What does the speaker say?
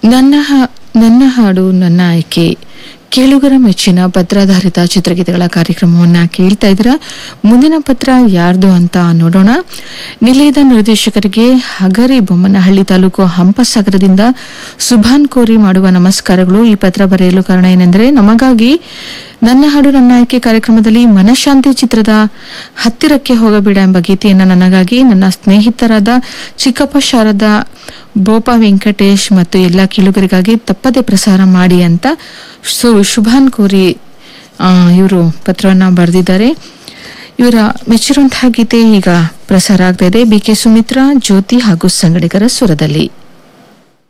ನನ್ನ ಹ- ನನ್ನ ಹಾಡು ನನ್ನ ಆಯ್ಕೆ ಕೇಳುಗರ ಮೆಚ್ಚಿನ ಪತ್ರಾಧಾರಿತ ಚಿತ್ರಗೀತೆಗಳ ಕಾರ್ಯಕ್ರಮವನ್ನ ಕೇಳ್ತಾ ಇದ್ದೀರಾ ಮುಂದಿನ ಪತ್ರ ಯಾರ್ದು ಅಂತ ನೋಡೋಣ ನಿಲಯದ ನಿರ್ದೇಶಕರಿಗೆ ಹಗರಿ ಬೊಮ್ಮನಹಳ್ಳಿ ತಾಲೂಕು ಹಂಪಸಾಗರದಿಂದ ಸುಭಾನ್ ಕೋರಿ ಮಾಡುವ ನಮಸ್ಕಾರಗಳು ಈ ಪತ್ರ ಬರೆಯಲು ಕಾರಣ ಏನೆಂದರೆ ನಮಗಾಗಿ ನನ್ನ ಹಾಡು ನನ್ನ ಆಯ್ಕೆ ಕಾರ್ಯಕ್ರಮದಲ್ಲಿ ಮನಃಶಾಂತಿ ಚಿತ್ರದ ಹತ್ತಿರಕ್ಕೆ ಹೋಗಬೇಡ ಎಂಬ ಗೀತೆಯನ್ನು ನನಗಾಗಿ ನನ್ನ ಸ್ನೇಹಿತರಾದ ಚಿಕ್ಕಪ್ಪ ಶಾರದಾ ಬೋಪ ವೆಂಕಟೇಶ್ ಮತ್ತು ಎಲ್ಲ ಕೇಳುಗರಿಗಾಗಿ ತಪ್ಪದೆ ಪ್ರಸಾರ ಮಾಡಿ ಅಂತ ಸು ಶುಭಾನ್ ಕೋರಿ ಇವರು ಪತ್ರವನ್ನ ಬರೆದಿದ್ದಾರೆ ಇವರ ಮೆಚ್ಚಿರುವಂತಹ ಗೀತೆ ಈಗ ಪ್ರಸಾರ ಆಗ್ತಾ ಇದೆ ಬಿ ಕೆ ಸುಮಿತ್ರಾ ಜ್ಯೋತಿ ಹಾಗೂ ಸಂಗಡಿಗರ ಸ್ವರದಲ್ಲಿ